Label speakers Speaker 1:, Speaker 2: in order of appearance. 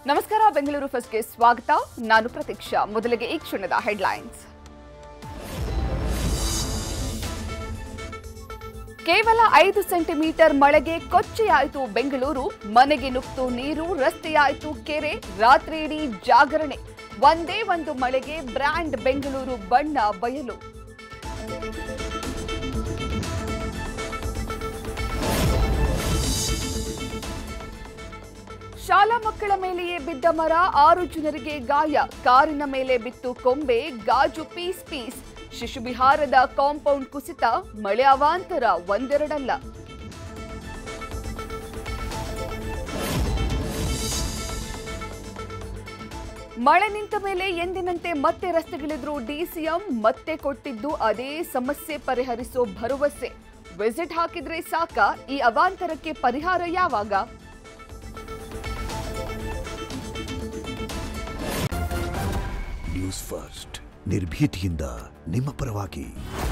Speaker 1: ನಮಸ್ಕಾರ ಬೆಂಗಳೂರು ಫಸ್ಟ್ಗೆ ಸ್ವಾಗತ ನಾನು ಪ್ರತೀಕ್ಷಾ ಮೊದಲಿಗೆ ಈ ಕ್ಷಣದ ಹೆಡ್ಲೈನ್ಸ್ ಕೇವಲ ಐದು ಸೆಂಟಿಮೀಟರ್ ಮಳೆಗೆ ಕೊಚ್ಚೆಯಾಯಿತು ಬೆಂಗಳೂರು ಮನೆಗೆ ನುಗ್ತು ನೀರು ರಸ್ತೆಯಾಯಿತು ಕೆರೆ ರಾತ್ರಿ ಇಡೀ ಜಾಗರಣೆ ಒಂದೇ ಒಂದು ಮಳೆಗೆ ಬ್ರ್ಯಾಂಡ್ ಬೆಂಗಳೂರು ಬಣ್ಣ ಬಯಲು ಶಾಲಾ ಮಕ್ಕಳ ಮೇಲೆಯೇ ಬಿದ್ದ ಮರ ಆರು ಜನರಿಗೆ ಗಾಯ ಕಾರಿನ ಮೇಲೆ ಬಿತ್ತು ಕೊಂಬೆ ಗಾಜು ಪೀಸ್ ಪೀಸ್ ಶಿಶುಬಿಹಾರದ ಕಾಂಪೌಂಡ್ ಕುಸಿತ ಮಳೆ ಅವಾಂತರ ಒಂದೆರಡಲ್ಲ ಮಳೆ ನಿಂತ ಮೇಲೆ ಎಂದಿನಂತೆ ಮತ್ತೆ ರಸ್ತೆಗಿಳಿದ್ರು ಡಿಸಿಎಂ ಮತ್ತೆ ಕೊಟ್ಟಿದ್ದು ಅದೇ ಸಮಸ್ಯೆ ಪರಿಹರಿಸೋ ಭರವಸೆ ವಿಸಿಟ್ ಹಾಕಿದ್ರೆ ಸಾಕ ಈ ಅವಾಂತರಕ್ಕೆ ಪರಿಹಾರ ಯಾವಾಗ
Speaker 2: ನ್ಯೂಸ್ ಫಸ್ಟ್ ನಿರ್ಭೀತಿಯಿಂದ ನಿಮ್ಮ ಪರವಾಗಿ